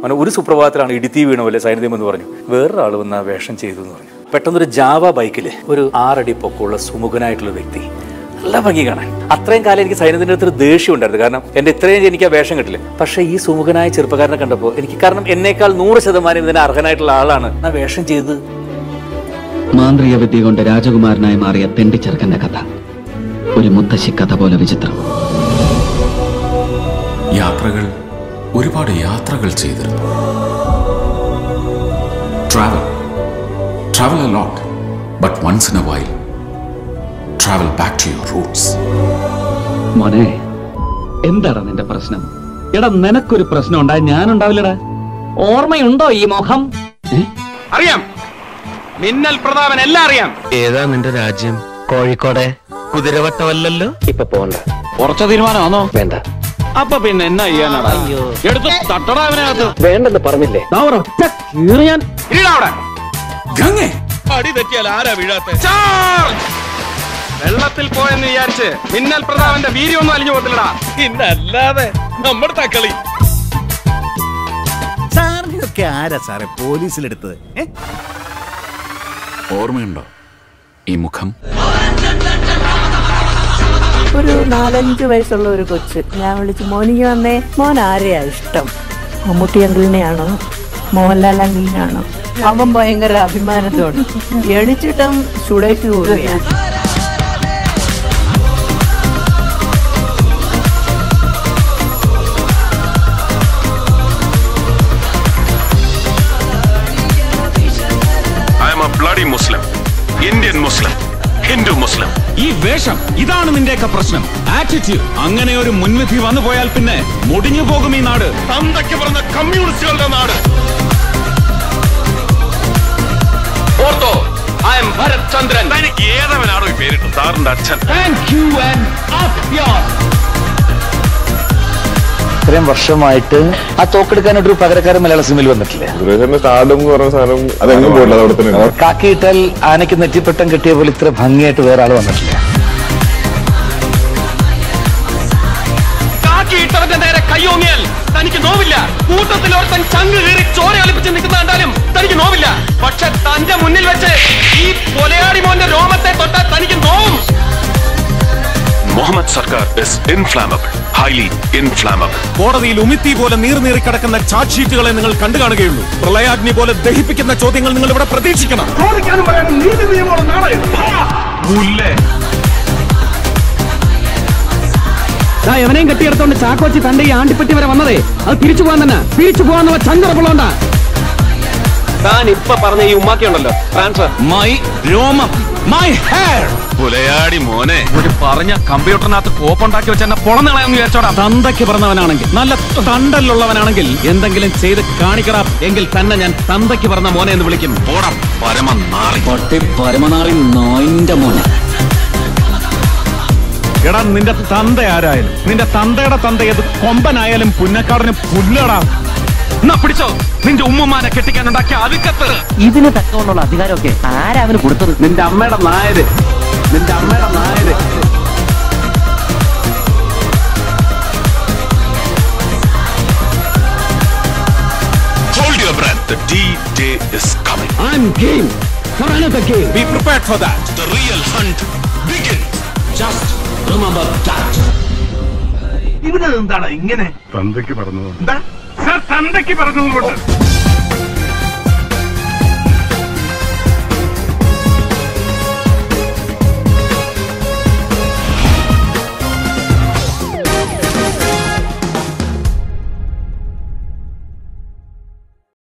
അവനെ ഒരു സുപ്രഭാതത്തിലാണ് ഇടുത്തി വീണ പോലെ സൈനിധ്യം എന്ന് പറഞ്ഞു വേറൊരാൾ വന്ന് ആ വേഷം ചെയ്തു എന്ന് പറഞ്ഞു പെട്ടെന്നൊരു ജാവ ബൈക്കിൽ ഒരു ആറടി പൊക്കമുള്ള സുമുഖനായിട്ടുള്ള വ്യക്തി നല്ല ഭംഗി കാണാൻ അത്രയും കാലം എനിക്ക് സൈന്യത്തിൻ്റെ അടുത്തൊരു ദേഷ്യം ഉണ്ടായിരുന്നു കാരണം എൻ്റെ ഇത്രയും എനിക്ക് ആ വേഷം കിട്ടില്ല പക്ഷേ ഈ സുമുഖനായ ചെറുപ്പക്കാരനെ കണ്ടപ്പോൾ എനിക്ക് കാരണം എന്നേക്കാൾ നൂറ് ശതമാനം ഇതിന് അർഹനായിട്ടുള്ള ആളാണ് ആ വേഷം ചെയ്തത് മാന്ത്രിക വിദ്യ കൊണ്ട് രാജകുമാരനായി മാറിയ തെണ്ടിച്ചെറുക്കന്റെ കഥ ഒരു മുത്തശ്ശി കഥ പോലെ വിചിത്രം യാത്രകൾ ഒരുപാട് യാത്രകൾ ചെയ്തിരുന്നു travel travel a lot but once in a while travel back to your roots മോനെ എന്താടാ നിന്റെ പ്രശ്നം എടാ നിനക്കൊരു പ്രശ്നം ഉണ്ടായി ഞാനുണ്ടാവില്ലടാ ഓർമ്മയുണ്ടോ ഈ മുഖം അറിയാം മിന്നൽ പ്രതാപൻ എല്ലാം അറിയാം ഏതാ നിന്റെ രാജ്യം കോഴിക്കോടെ കുതിരവട്ടമല്ലല്ലോ ഇപ്പൊ പോണ്ട ഉറച്ച തീരുമാനമാണോ വേണ്ട അപ്പൊ പിന്നെ എന്നാ ചെയ്യാനാടാ എടുത്ത് തട്ടടാ അവനകത്ത് വേണ്ടെന്ന് പറഞ്ഞില്ലേ ഇടാ അവിടെ ഗംഗേ അടി തെറ്റിയാൽ ആരാ വീഴാത്ത ചാർജ്! വെള്ളത്തിൽ പോയെന്ന് വിചാരിച്ച് മിന്നൽ പ്രതാപന്റെ വീര്യമൊന്നും അലിഞ്ഞു പോകത്തില്ലടാ ഇന്നല്ലാതെ നമ്മുടെ തക്കളി സാറിനൊക്കെ ആരാ സാറേ പോലീസിലെടുത്തത് ഏ ഓർമ്മയുണ്ടോ ഈ മുഖം ഒരു നാലഞ്ച് വയസ്സുള്ള ഒരു കൊച്ച് ഞാൻ വിളിച്ചു മോനിക്ക് വന്നേ മോൻ ആരെയാ ഇഷ്ടം മമ്മൂട്ടി അങ്കിളിനെയാണോ മോഹൻലാൽ അങ്കിളിനെയാണോ അവൻ ഭയങ്കര അഭിമാനത്തോടെ എണിച്ചിട്ടും ചുടയ്ക്ക് പോവുകയാണ് I am a bloody Muslim, Indian Muslim, Hindu Muslim. ഈ വേഷം ഇതാണ് നിന്റെയൊക്കെ പ്രശ്നം ആറ്റിറ്റ്യൂഡ് അങ്ങനെ ഒരു മുൻവിധി വന്നു പോയാൽ പിന്നെ മുടിഞ്ഞു പോകും ഈ നാട് തന്തയ്ക്ക് പറഞ്ഞ കമ്മ്യൂണിസ്റ്റുകളുടെ നാട് ഓർത്തോ ഐ എം ഭരത് ചന്ദ്രൻ എനിക്ക് ഏതവനാണോ ഈ പേരിട്ടു സാറിന്റെ അച്ഛൻ താങ്ക് യു ആൻഡ് ഇത്രയും വർഷമായിട്ട് ആ തോക്കെടുക്കാനായിട്ടൊരു പകരക്കാരൻ മലയാള സിനിമയിൽ വന്നിട്ടില്ല കാർഡും എന്ന് പറഞ്ഞ സാധനം അതെങ്ങും പോയില്ല അവിടെ തന്നെ കാക്കിയിട്ടാൽ ആനയ്ക്ക് നെറ്റിപ്പട്ടം കെട്ടിയ പോലെ ഇത്ര ഭംഗിയായിട്ട് വേറെ ആൾ വന്നിട്ടില്ല കാക്കി ഇട്ടവന്റെ നേരെ കയ്യോങ്ങിയാൽ തനിക്ക് നോവില്ല കൂട്ടത്തിൽ ഒരുത്തൻ ചങ്ക് കീറി ചോര ഒലിപ്പിച്ച് നിൽക്കുന്ന കണ്ടാലും തനിക്ക് നോവില്ല പക്ഷെ തന്റെ മുന്നിൽ വെച്ച് ഈ കൊലയാടി മോന്റെ രോമത്തെ തൊട്ടാൽ തനിക്ക് നോവും മുഹമ്മദ് സർക്കാർ ഇസ് ഇൻഫ്ലാമബിൾ ഹൈലി ഇൻഫ്ലാമബിൾ കോടതിയിൽ ഉമിത്തി പോലെ നീർനീറി കിടക്കുന്ന ചാർജ് ഷീറ്റുകളെ നിങ്ങൾ കണ്ടു കാണുകയുള്ളൂ പ്രളയാഗ്നി പോലെ ദഹിപ്പിക്കുന്ന ചോദ്യങ്ങൾ നിങ്ങൾ ഇവിടെ പ്രതീക്ഷിക്കണം എവനെയും കെട്ടിയെടുത്തോണ്ട് ചാക്കോച്ചി തന്റെ ഈ ആണ്ടിപ്പെട്ടി വരെ വന്നതേ അത് തിരിച്ചു പോകാൻ തന്നെ തിരിച്ചു പോകാന്നുള്ള ചങ്കറപ്പുള്ളോണ്ടാ താൻ ഇപ്പൊ പറഞ്ഞ ഈ ഉമ്മാക്കി ഉണ്ടല്ലോ ട്രാൻസ്ഫർ മൈ രോമം മൈ ഹെയർ പുലയാടി മോനെ ഒരു പറഞ്ഞ കമ്പ്യൂട്ടറിനകത്ത് കോപ്പുണ്ടാക്കി വെച്ച് എന്നെ പൊളന്നളയെന്ന് വിചാരിച്ചോടാ തന്തയ്ക്ക് പറഞ്ഞവനാണെങ്കിൽ നല്ല തണ്ടല്ലുള്ളവനാണെങ്കിൽ എന്തെങ്കിലും ചെയ്ത് കാണിക്കടാ എങ്കിൽ തന്നെ ഞാൻ തന്തയ്ക്ക് പറഞ്ഞ മോനെ എന്ന് വിളിക്കും ഓടം പരമ നാറി പട്ടി പരമനാറി നായിന്റെ മോനെ എടാ നിന്റെ തന്ത ആരായാലും നിന്റെ തന്തയുടെ തന്ത ഏത് കൊമ്പനായാലും പുന്നക്കാടിന് പുല്ലടാ എന്നാ പിടിച്ചോ നിന്റെ ഉമ്മമാനെ കെട്ടിക്കാനുണ്ടാക്കിയ അവിക്കത്ത് ഇതിന് തക്കമുള്ള അധികാരമൊക്കെ ആരാ അവന് കൊടുത്തത് നിന്റെ അമ്മയുടെ നായര് നിന്റെ അമ്മയുടെ Nair Hold your breath. The D-Day is coming. I'm game for another game. Be prepared for that The real hunt begins. Just remember that തന്തയ്ക്ക് പറഞ്ഞു എന്താ തന്തയ്ക്ക് പറഞ്ഞു